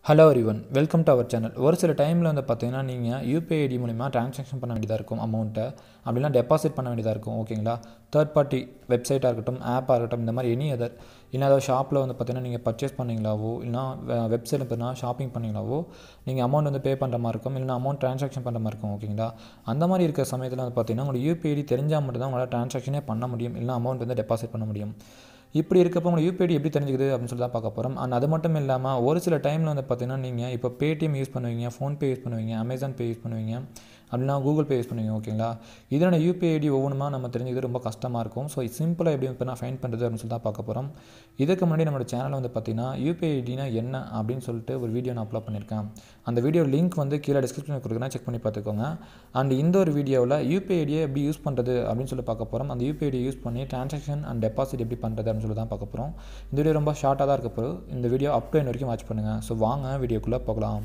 Hello everyone welcome to our channel ஒரு சில டைமில் வந்து பார்த்தீங்கன்னா நீங்கள் யூபிஐ ஐடி மூலிமா ட்ரான்சாக்ஷன் பண்ண வேண்டியதாக இருக்கும் அமௌண்ட்டை அப்படின்னா டெபாசிட் பண்ண வேண்டியதாக இருக்கும் ஓகேங்களா தேர்ட் பார்ட்டி வெப்சைட்டாக இருக்கட்டும் ஆப்பாக இருக்கட்டும் இந்த மாதிரி எனி அதர் இல்லை ஏதாவது ஷாப்பில் வந்து பார்த்தீங்கன்னா நீங்கள் பர்ச்சேஸ் பண்ணீங்களாவோ இல்லைனா வெப்சைட்டில் பார்த்தீங்கன்னா ஷாப்பிங் பண்ணீங்களாவோ நீங்கள் அமௌண்ட் வந்து பே பண்ணுற மாதிரி இருக்கும் இல்லைனா அமௌண்ட் ட்ரான்சாக்ஷன் பண்ணுற மாதிரி இருக்கும் ஓகேங்களா அந்த மாதிரி இருக்கிற சமயத்தில் வந்து பார்த்தீங்கன்னா உங்களுக்கு யூபிஐ ஐடி தெரிஞ்சால் மட்டும் தான் உங்களால் ட்ரான்சாக்ஷனே பண்ண முடியும் இல்லைனா அமௌண்ட் வந்து டெபாசிட் பண்ண முடியும் இப்படி இருக்கப்போ உங்களுக்கு யூபிஐடி எப்படி தெரிஞ்சுக்குது அப்படின்னு சொல்லி தான் பார்க்க போகிறோம் அண்ட் அது மட்டும் இல்லாமல் ஒரு சில டைமில் வந்து பார்த்தீங்கன்னா நீங்கள் இப்போ பேடிஎம் யூஸ் பண்ணுவீங்க ஃபோன்பே யூஸ் பண்ணுவீங்க அமேசான் பே யூஸ் பண்ணுவீங்க அப்படின்னா கூகுள் பே யூஸ் பண்ணுவீங்க ஓகேங்களா இதோட யூபிஐ ஐடி ஒவ்வொன்றுமா நம்ம தெரிஞ்சுக்கிறது ரொம்ப கஷ்டமாக இருக்கும் ஸோ சிம்பிளாக எப்படி இப்போ நான் ஃபைன் பண்ணுறது அப்படின்னு சொல்லி தான் பார்க்க போகிறோம் இதுக்கு முன்னாடி நம்மளோட சேனலில் வந்து பார்த்தீங்கன்னா யூபிஐ ஐடினா என்ன அப்படின்னு சொல்லிட்டு ஒரு வீடியோ நான் அப்லோட் பண்ணியிருக்கேன் அந்த வீடியோ லிங்க் வந்து கீழே டிஸ்கிரிப்ஷனில் கொடுக்குறேன் செக் பண்ணி பார்த்துக்கோங்க அண்ட் இந்த ஒரு வீடியோவில் யூபிஐ ஐடியை எப்படி யூஸ் பண்ணுறது அப்படின்னு சொல்லி பார்க்க போகிறோம் அந்த யூபிஐ ஐடியை யூஸ் பண்ணி ட்ரான்சாக்ஷன் அண்ட் டெபாசிட் எப்படி பண்ணுறது அப்படின்னு சொல்லி தான் பார்க்க போகிறோம் இந்த வீடியோ ரொம்ப ஷார்ட்டாக தான் இருக்க போகுது இந்த வீடியோ அப் டு வரைக்கும் வாட்ச் பண்ணுங்கள் ஸோ வாங்க வீடியோக்குள்ளே போகலாம்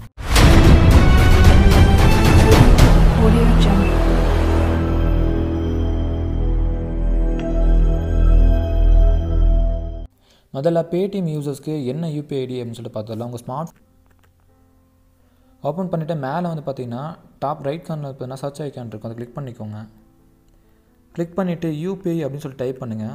Audio Jungle. முதல்ல பேடிஎம் யூசர்ஸ்க்கு என்ன யூபிஐ ஐடி அப்படின்னு சொல்லிட்டு பார்த்ததில்ல உங்கள் ஸ்மார்ட் ஓப்பன் பண்ணிவிட்டு மேலே வந்து பார்த்தீங்கன்னா டாப் ரைட் கார்னர் பார்த்தீங்கன்னா சர்ச் ஐக்கான் இருக்கும் அதை கிளிக் பண்ணிக்கோங்க கிளிக் பண்ணிவிட்டு யூபிஐ அப்படின்னு சொல்லி டைப் பண்ணுங்கள்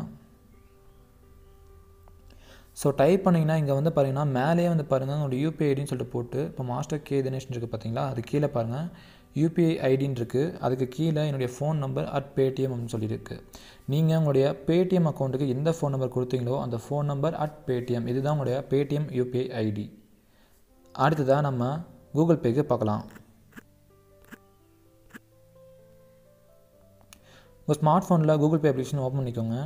ஸோ டைப் பண்ணிங்கன்னா இங்கே வந்து பாருங்கன்னா மேலேயே வந்து பாருங்கள் உங்களோட யூபிஐ ஐடின்னு சொல்லிட்டு போட்டு இப்போ மாஸ்டர் கே தினேஷ் இருக்குது பார்த்தீங்களா அது கீழே பாருங்கள் யூபிஐ ஐடின்னு இருக்குது அதுக்கு கீழே என்னுடைய ஃபோன் நம்பர் அட் பேடிஎம் அப்படின்னு சொல்லியிருக்கு நீங்கள் உங்களுடைய பேடிஎம் அக்கௌண்ட்டுக்கு எந்த ஃபோன் நம்பர் கொடுத்தீங்களோ அந்த ஃபோன் நம்பர் அட் பேடிஎம் இதுதான் உங்களுடைய பேடிஎம் யூபிஐ ஐடி அடுத்ததாக நம்ம கூகுள் பேக்கு பார்க்கலாம் உங்கள் ஸ்மார்ட் ஃபோனில் கூகுள் பே அப்ளிகேஷன் ஓப்பன் பண்ணிக்கோங்க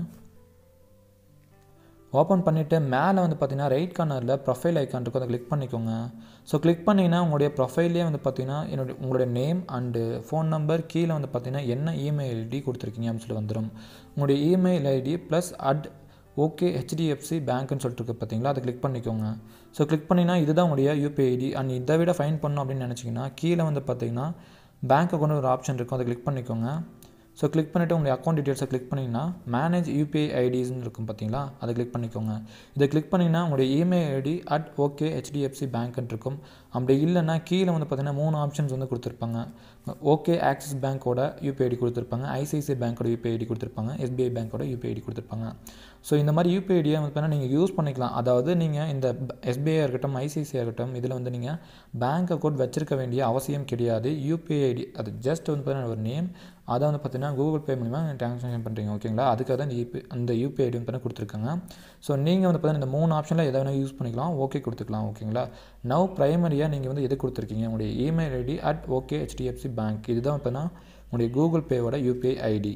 ஓப்பன் பண்ணிவிட்டு மேலே வந்து பார்த்தீங்கன்னா ரைட் கார்னரில் ப்ரொஃபைல் ஐக்கான் இருக்கும் அதை கிளிக் பண்ணிக்கோங்க ஸோ கிளிக் பண்ணிங்கன்னா உங்களுடைய ப்ரொஃபைல்லே வந்து பார்த்தீங்கன்னா என்னுடைய உங்களுடைய நேம் அண்டு ஃபோன் நம்பர் கீழே வந்து பார்த்தீங்கன்னா என்ன இமெயில் ஐடி கொடுத்துருக்கீங்க அப்படின்னு சொல்லி வந்துடும் உங்களுடைய email ID plus at okay HDFC பேங்க்னு சொல்லிட்டு இருக்கு பார்த்தீங்களா அதை கிளிக் பண்ணிக்கோங்க ஸோ கிளிக் பண்ணிங்கன்னா இதுதான் உங்களுடைய யூபிஐ ஐடி அண்ட் இதை விட ஃபைன் பண்ணணும் அப்படின்னு நினச்சிங்கன்னா கீழே வந்து பார்த்தீங்கன்னா பேங்க் அக்கௌண்ட் ஒரு ஆப்ஷன் இருக்கும் அதை கிளிக் பண்ணிக்கோங்க ஸோ கிளிக் பண்ணிவிட்டு உங்களுடைய அக்கௌண்ட் டீட்டெயில்ஸை கிளிக் பண்ணிங்கன்னா மேனேஜ் யூபிஐ ஐடிஸ்னு இருக்கும் பார்த்தீங்களா அதை கிளிக் பண்ணிக்கோங்க இதை கிளிக் பண்ணிங்கன்னா உங்களுடைய email ID at okay HDFC பேங்க்னு இருக்கும் அப்படி இல்லைன்னா கீழே வந்து பார்த்தீங்கன்னா மூணு ஆப்ஷன்ஸ் வந்து கொடுத்துருப்பாங்க ஓகே ஆக்சிஸ் பேங்க்கோட யூபிஐ ஐடி கொடுத்துருப்பாங்க ஐசிஐசிஐ பேங்க்கோட யூபிஐ ஐடி கொடுத்துருப்பாங்க எஸ்பிஐ பேங்க்கோட யூபிஐ ஐடி கொடுத்துருப்பாங்க ஸோ இந்த மாதிரி யூபிஐ ஐடியை வந்து பார்த்தீங்கன்னா நீங்கள் யூஸ் பண்ணிக்கலாம் அதாவது நீங்கள் இந்த எஸ்பிஐ இருக்கட்டும் ஐசிஐசிஐ இருக்கட்டும் இதில் வந்து நீங்கள் பேங்க் அக்கௌண்ட் வச்சிருக்க வேண்டிய அவசியம் கிடையாது யூபிஐ ஐடி அது ஜஸ்ட் வந்து பார்த்தீங்கன்னா ஒரு நேம் அதை வந்து பார்த்தீங்கன்னா கூகுள் பே மூலிமா ட்ரான்சாக்ஷன் பண்ணுறீங்க ஓகேங்களா அதுக்காக தான் இந்த யூபி அந்த யூபிஐ ஐடி வந்து கொடுத்துருக்காங்க ஸோ நீங்கள் வந்து பார்த்தீங்கன்னா இந்த மூணு ஆப்ஷனில் எதை வேணால் யூஸ் பண்ணிக்கலாம் ஓகே கொடுத்துக்கலாம் ஓகேங்களா நவ் ப்ரைமரியாக நீங்கள் வந்து எது கொடுத்துருக்கீங்க உங்களுடைய email ID at okay HDFC bank இதுதான் பார்த்தீங்கன்னா உங்களுடைய கூகுள் பேவோட யூபிஐ ஐடி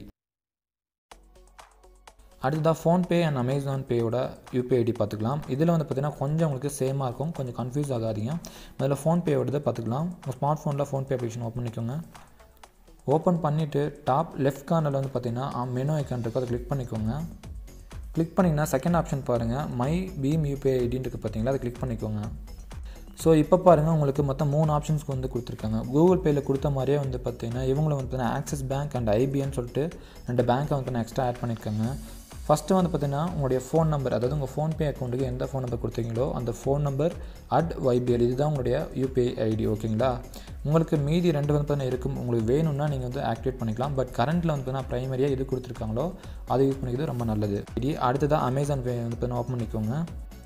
அடுத்ததாக ஃபோன்பே அண்ட் அமேசான் பேயோட யூபிஐ ஐடி பார்த்துக்கலாம் இதில் வந்து பார்த்திங்கன்னா கொஞ்சம் உங்களுக்கு சேமாக இருக்கும் கொஞ்சம் கன்ஃபியூஸ் ஆகாதீங்க முதல்ல ஃபோன்பேயோடதை பார்த்துக்கலாம் உங்கள் ஸ்மார்ட் ஃபோனில் ஃபோன்பே அப்ளிகேஷன் ஓப்பன் பண்ணிக்கோங்க ஓப்பன் பண்ணிவிட்டு டாப் லெஃப்ட் கார்னரில் வந்து பார்த்தீங்கன்னா மெனு ஐக்கான் இருக்கும் அதை கிளிக் பண்ணிக்கோங்க கிளிக் பண்ணிங்கன்னா செகண்ட் ஆப்ஷன் பாருங்கள் மை பீம் யூபிஐ ஐடின்னு இருக்குது பார்த்தீங்களா அதை கிளிக் பண்ணிக்கோங்க ஸோ இப்போ பாருங்கள் உங்களுக்கு மொத்தம் மூணு ஆப்ஷன்ஸ்க்கு வந்து கொடுத்துருக்காங்க கூகுள் பேயில் கொடுத்த மாதிரியே வந்து பார்த்தீங்கன்னா இவங்களும் வந்து பார்த்தீங்கன்னா ஆக்சிஸ் பேங்க் அண்ட் ஐபிஎன்னு சொல்லிட்டு ரெண்டு பேங்க்கை வந்து எக்ஸ்ட்ரா ஆட் பண்ணியிருக்காங்க ஃபஸ்ட்டு வந்து பார்த்தீங்கன்னா உங்களுடைய ஃபோன் நம்பர் அதாவது உங்கள் ஃபோன்பே அக்கௌண்ட்டுக்கு எந்த ஃபோன் நம்பர் கொடுத்தீங்களோ அந்த ஃபோன் நம்பர் அட் ஒய்பிஎல் இதுதான் உங்களுடைய யூபிஐ ஐடி ஓகேங்களா உங்களுக்கு மீதி ரெண்டு வந்து பார்த்தீங்கன்னா இருக்கும் உங்களுக்கு வேணும்னா நீங்கள் வந்து ஆக்டிவேட் பண்ணிக்கலாம் பட் கரண்ட்டில் வந்து பார்த்தீங்கன்னா ப்ரைமரியாக எது கொடுத்துருக்காங்களோ அதை யூஸ் பண்ணிக்கிறது ரொம்ப நல்லது இது அடுத்ததாக அமேசான் பே வந்து பார்த்தீங்கன்னா ஓப்பன் பண்ணிக்கோங்க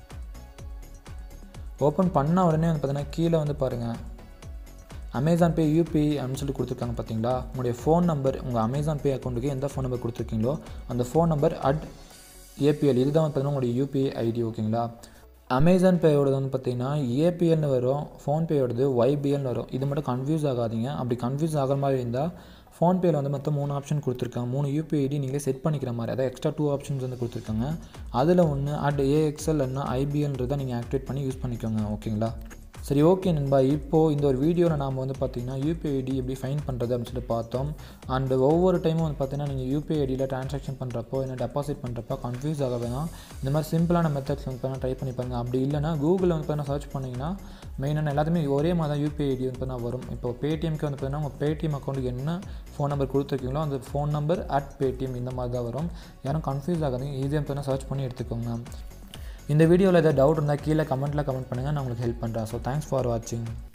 ஓப்பன் பண்ண உடனே வந்து பார்த்தீங்கன்னா கீழே வந்து பாருங்கள் அமேசான் பே யூபிஐ அப்படின்னு சொல்லி கொடுத்துருக்காங்க பார்த்தீங்களா உங்களுடைய ஃபோன் நம்பர் உங்கள் அமேசான் பே அக்கௌண்ட்டுக்கு எந்த ஃபோன் நம்பர் கொடுத்துருக்கீங்களோ அந்த ஃபோன் நம்பர் அட் ஏபிஎல் இதுதான் பார்த்தீங்கன்னா உங்களுடைய யூபிஐ ஐடி ஓகேங்களா அமேசான் பேயோடது வந்து பார்த்தீங்கன்னா ஏபிஎல்னு வரும் ஃபோன்பேயோடது ஒய்பிஎல்னு வரும் இது மட்டும் கன்ஃபியூஸ் ஆகாதீங்க அப்படி கன்ஃபியூஸ் ஆகிற மாதிரி இருந்தால் ஃபோன்பேயில் வந்து மொத்தம் மூணு ஆப்ஷன் கொடுத்துருக்காங்க மூணு யூபிஐ ஐடி நீங்களே செட் பண்ணிக்கிற மாதிரி அதாவது எக்ஸ்ட்ரா டூ ஆப்ஷன்ஸ் வந்து கொடுத்துருக்காங்க அதில் ஒன்று அட் ஏஎக்ஸ்எல் இல்லைனா ஐபிஎல்ன்றதை நீங்கள் ஆக்டிவேட் பண்ணி யூஸ் பண்ணிக்கோங்க ஓகேங்களா சரி ஓகே நண்பா இப்போது இந்த ஒரு வீடியோவில் நாம் வந்து பார்த்திங்கன்னா யூபிஐ ஐடி எப்படி ஃபைன் பண்ணுறது அப்படின்னு சொல்லிட்டு பார்த்தோம் அண்ட் ஒவ்வொரு டைமும் வந்து பார்த்தீங்கன்னா நீங்கள் யூபிஐ ஐடியில் ட்ரான்சாக்ஷன் பண்ணுறப்போ இல்லை டெபாசிட் பண்ணுறப்போ கன்ஃபியூஸ் ஆக வேணாம் இந்த மாதிரி சிம்பிளான மெத்தட்ஸ் வந்து பார்த்தீங்கன்னா ட்ரை பண்ணி பாருங்கள் அப்படி இல்லைனா கூகுளில் வந்து பார்த்தீங்கன்னா சர்ச் பண்ணிங்கன்னா மெயினான எல்லாத்துமே ஒரே மாதிரி தான் யூபிஐ ஐடி வந்து பார்த்தீங்கன்னா வரும் இப்போ பேடிஎம்க்கு வந்து பார்த்தீங்கன்னா உங்கள் பேடிஎம் அக்கௌண்ட்டுக்கு என்ன ஃபோன் நம்பர் கொடுத்துருக்கீங்களோ அந்த ஃபோன் நம்பர் அட் பேடிஎம் இந்த மாதிரி தான் வரும் யாரும் கன்ஃபியூஸ் ஆகாதீங்க ஈஸியாக பார்த்தீங்கன்னா சர்ச் பண்ணி எடுத்துக்கோங்க இந்த வீடியோவில் ஏதாவது டவுட் இருந்தால் கீழே கமெண்ட்டில் கமெண்ட் பண்ணுங்கள் நான் உங்களுக்கு ஹெல்ப் பண்ணுறேன் ஸோ தேங்க்ஸ் ஃபார் வாட்சிங்